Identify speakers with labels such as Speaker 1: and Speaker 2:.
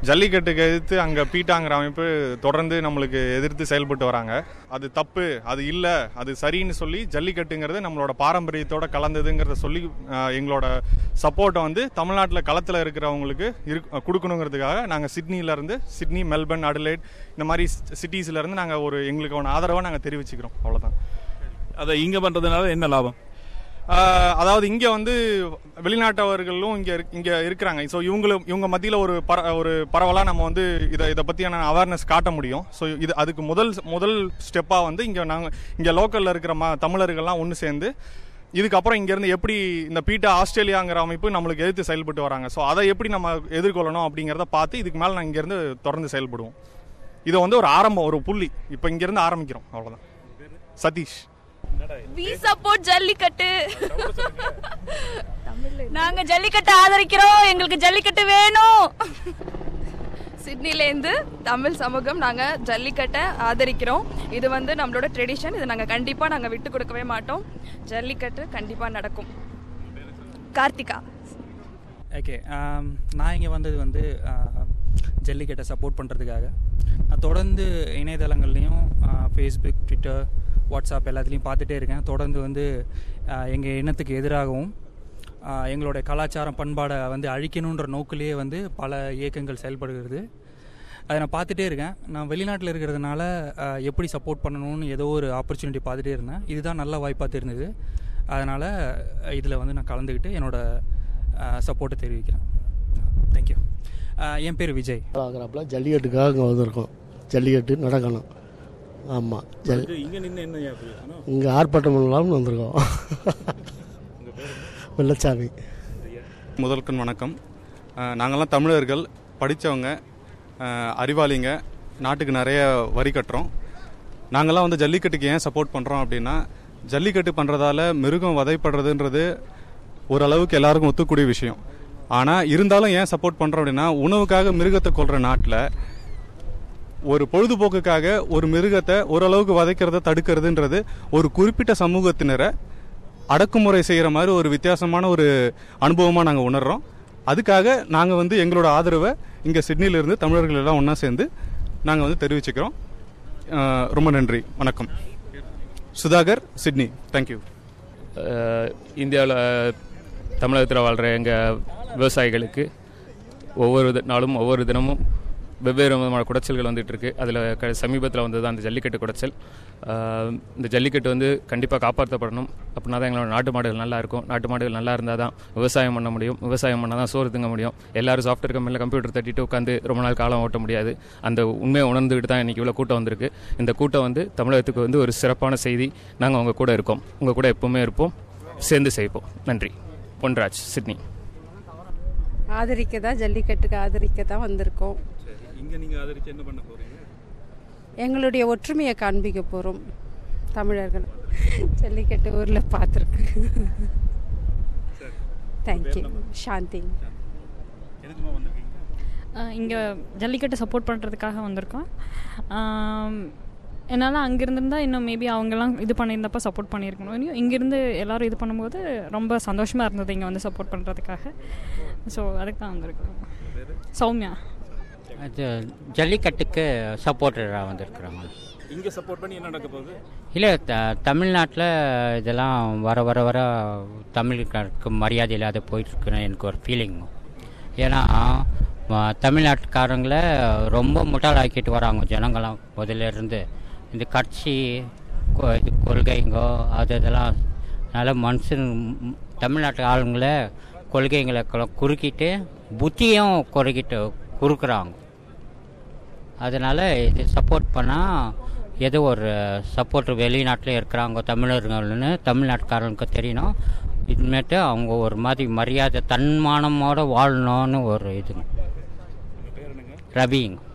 Speaker 1: ஜல்லிக்கட்டுக்கு எதிர்த்து அங்கே பீட்டாங்கிற அமைப்பு தொடர்ந்து நம்மளுக்கு எதிர்த்து செயல்பட்டு வராங்க அது தப்பு அது இல்லை அது சரின்னு சொல்லி ஜல்லிக்கட்டுங்கிறது நம்மளோட பாரம்பரியத்தோட கலந்ததுங்கிறத சொல்லி ஆஹ், எங்களோட சப்போர்ட்டை வந்து தமிழ்நாட்டில் களத்தில் இருக்கிறவங்களுக்கு இருக் கொடுக்கணுங்கிறதுக்காக நாங்கள் சிட்னியிலேருந்து சிட்னி மெல்பர்ன் அடலைட் இந்த மாதிரி சிட்டிஸ்லேருந்து நாங்கள் ஒரு எங்களுக்கான ஆதரவை நாங்கள் தெரிவிச்சுக்கிறோம் அவ்வளோதான்
Speaker 2: அதை இங்கே பண்ணுறதுனால என்ன லாபம்
Speaker 1: ஆஹ் அதாவது இங்க வந்து வெளிநாட்டவர்களும் இங்க இருக்- இங்க இருக்கிறாங்க ஸோ இவங்களும் இவங்க மத்தியில ஒரு பர ஒரு பரவலா நம்ம வந்து இதை இதை பத்தியான அவேர்னஸ் காட்ட முடியும் ஸோ இது அதுக்கு முதல் முதல் ஸ்டெப்பா வந்து இங்க நாங்க இங்க லோக்கல்ல இருக்கிற ம தமிழர்கள்லாம் ஒன்று சேர்ந்து இதுக்கப்புறம் இங்கேருந்து எப்படி இந்த பீட்டா ஆஸ்திரேலியாங்கிற அமைப்பு நம்மளுக்கு எதிர்த்து செயல்பட்டு வராங்க ஸோ அதை எப்படி நம்ம எதிர்கொள்ளணும் அப்படிங்கிறத பார்த்து இதுக்கு மேலே நான் இங்கேருந்து தொடர்ந்து செயல்படுவோம் இது வந்து ஒரு ஆரம்பம் ஒரு புள்ளி இப்போ இங்கேருந்து ஆரம்பிக்கிறோம் அவ்வளோதான் சதீஷ்
Speaker 3: வி சப்போர்ட் ஜல்லிக்கட்டு நாங்க ஜல்லிக்கட்டு ஆதரிக்கிறோம் எங்களுக்கு ஜல்லிக்கட்டு வேணும் சிட்னிலேருந்து தமிழ் சமூகம் நாங்கள் ஜல்லிக்கட்டை ஆதரிக்கிறோம் இது வந்து நம்மளோட ட்ரெடிஷன் இதை நாங்கள் கண்டிப்பாக நாங்கள் விட்டு கொடுக்கவே மாட்டோம் ஜல்லிக்கட்டு கண்டிப்பாக நடக்கும் கார்த்திகா
Speaker 4: ஓகே நான் இங்கே வந்தது வந்து ஆஹ், ஜல்லிக்கட்டை சப்போர்ட் பண்ணுறதுக்காக நான் தொடர்ந்து இணையதளங்கள்லையும் ஃபேஸ்புக் ட்விட்டர் வாட்ஸ்அப் எல்லாத்துலேயும் பார்த்துட்டே இருக்கேன் தொடர்ந்து வந்து எங்கள் இனத்துக்கு எதிராகவும் ஆஹ், எங்களுடைய கலாச்சாரம் பண்பாடை வந்து அழிக்கணுன்ற நோக்கிலேயே வந்து பல இயக்கங்கள் செயல்படுகிறது அதை நான் பார்த்துட்டே இருக்கேன் நான் வெளிநாட்டில் இருக்கிறதுனால ஆஹ், எப்படி சப்போர்ட் பண்ணணும்னு ஏதோ ஒரு ஆப்பர்ச்சுனிட்டி பார்த்துட்டே இருந்தேன் இதுதான் நல்ல வாய்ப்பாக தெரிஞ்சது அதனால் இதில் வந்து நான் கலந்துக்கிட்டு என்னோட சப்போர்ட்டை தெரிவிக்கிறேன் தேங்க்யூ என் பேர் விஜய்
Speaker 5: ஆகிறாப்புல ஜல்லிக்கட்டுக்காக இங்கே வந்திருக்கோம் ஜல்லிக்கட்டு நடக்கணும் ஆமாம் ஜல்
Speaker 2: இங்கே நின்று என்ன ஆனால்
Speaker 5: இங்கே ஆர்ப்பாட்டம் பண்ணலாம்னு வந்திருக்கோம் வெள்ளச்சாமி
Speaker 1: முதல்கண் வணக்கம் அஹ் நாங்கெல்லாம் தமிழர்கள் படித்தவங்க அறிவாளிங்க நாட்டுக்கு நிறைய வரி கட்டுறோம் நாங்கெல்லாம் வந்து ஜல்லிக்கட்டுக்கு ஏன் சப்போர்ட் பண்ணுறோம் அப்படின்னா ஜல்லிக்கட்டு பண்ணுறதால மிருகம் வதைப்படுறதுன்றது ஓரளவுக்கு எல்லாருக்கும் ஒத்துக்கூடிய விஷயம் ஆனால் இருந்தாலும் ஏன் சப்போர்ட் பண்ணுறோம் அப்படின்னா உணவுக்காக மிருகத்தை கொல்ற நாட்டில் ஒரு பொழுதுபோக்குக்காக ஒரு மிருகத்தை ஓரளவுக்கு வதைக்கிறத தடுக்கிறதுன்றது ஒரு குறிப்பிட்ட சமூகத்தினரை அடக்குமுறை செய்கிற மாதிரி ஒரு வித்தியாசமான ஒரு அனுபவமாக நாங்கள் உணர்றோம் அதுக்காக நாங்கள் வந்து எங்களோட ஆதரவை இங்கே சிட்னியிலிருந்து தமிழர்கள் எல்லாம் ஒன்றா சேர்ந்து நாங்கள் வந்து தெரிவிச்சுக்கிறோம் அஹ் ரொம்ப நன்றி வணக்கம் சுதாகர் சிட்னி தேங்க்யூ
Speaker 6: இந்தியாவில் தமிழகத்தில் வாழ்கிற எங்கள் விவசாயிகளுக்கு ஒவ்வொரு தி- நாளும் ஒவ்வொரு தினமும் வெவ்வேறு விதமான குடைச்சல்கள் வந்துட்டு இருக்கு அதில் க சமீபத்தில் வந்தது அந்த ஜல்லிக்கட்டு குடைச்சல் ஆஹ் இந்த ஜல்லிக்கட்டு வந்து கண்டிப்பாக காப்பாற்றப்படணும் அப்படின்னா தான் எங்களோட நாட்டு மாடுகள் நல்லா இருக்கும் நாட்டு மாடுகள் நல்லா இருந்தால் தான் விவசாயம் பண்ண முடியும் விவசாயம் பண்ணால் தான் சோறு திங்க முடியும் எல்லாரும் சாஃப்ட்வேர் கம்பெனியில் கம்ப்யூட்டர் தட்டிட்டு உட்காந்து ரொம்ப நாள் காலம் ஓட்ட முடியாது அந்த உண்மையை உணர்ந்துக்கிட்டு தான் இன்றைக்கி இவ்வளோ கூட்டம் வந்திருக்கு இந்த கூட்டம் வந்து தமிழகத்துக்கு வந்து ஒரு சிறப்பான செய்தி நாங்கள் உங்கள் கூட இருக்கோம் உங்கள் கூட எப்பவுமே இருப்போம் சேர்ந்து செய்வோம் நன்றி பொன்ராஜ் சிட்னி
Speaker 7: ஆதரிக்க தான் ஜல்லிக்கட்டுக்கு ஆதரிக்க தான் வந்திருக்கோம்
Speaker 2: இங்கே நீங்கள் ஆதரிச்சு என்ன பண்ண போகிறீங்க
Speaker 7: எங்களுடைய ஒற்றுமையை காண்பிக்க போகிறோம் தமிழர்கள் ஜல்லிக்கட்டு ஊரில் பார்த்துருக்கு தேங்க்யூ சாந்தி
Speaker 2: எதுக்குமா வந்திருக்கீங்க
Speaker 8: இங்கே ஜல்லிக்கட்டு சப்போர்ட் பண்ணுறதுக்காக வந்திருக்கோம் ஆம், என்னால் அங்கே இருந்திருந்தா இன்னும் மேபி அவங்கெல்லாம் இது பண்ணியிருந்தப்ப சப்போர்ட் பண்ணியிருக்கணும் இனியும் இங்கேருந்து எல்லாரும் இது பண்ணும்போது ரொம்ப சந்தோஷமாக இருந்தது இங்கே வந்து சப்போர்ட் பண்ணுறதுக்காக ஸோ அதுக்கு தான் வந்திருக்கோம் சௌமியா
Speaker 9: அது ஜல்லிக்கட்டுக்கு சப்போர்ட்டராக வந்திருக்கிறாங்க
Speaker 2: இங்கே சப்போர்ட் பண்ணி என்ன நடக்க போகுது
Speaker 9: இல்லை த தமிழ்நாட்டில் இதெல்லாம் வர வர வர தமிழுக்கு மரியாதை இல்லாத போயிட்டுருக்குன்னு எனக்கு ஒரு ஃபீலிங் ஏன்னா ம- தமிழ்நாட்டுக்காரங்கள ரொம்ப முட்டாளாக்கிட்டு வராங்க ஜனங்களாம் முதல்ல இருந்து இந்த கட்சி கொ- இது கொள்கைங்கோ அது இதெல்லாம் அதனால் மனுஷன் ம், தமிழ்நாட்டு ஆளுங்களை கொள்கைங்களை கு- குறுக்கிட்டு புத்தியும் குறுக்கிட்டு குறுக்குறாங்க அதனால் இது சப்போர்ட் பண்ணால் ஏதோ ஒரு சப்போர்ட் வெளிநாட்டில் இருக்கிறாங்க தமிழர்கள்னு தமிழ்நாட்டுக்காரங்களுக்கு தெரியணும் இதுமேட்டு அவங்க ஒரு மாதிரி மரியாதை தன்மானமோட வாழணும்னு ஒரு இது ரவிங்க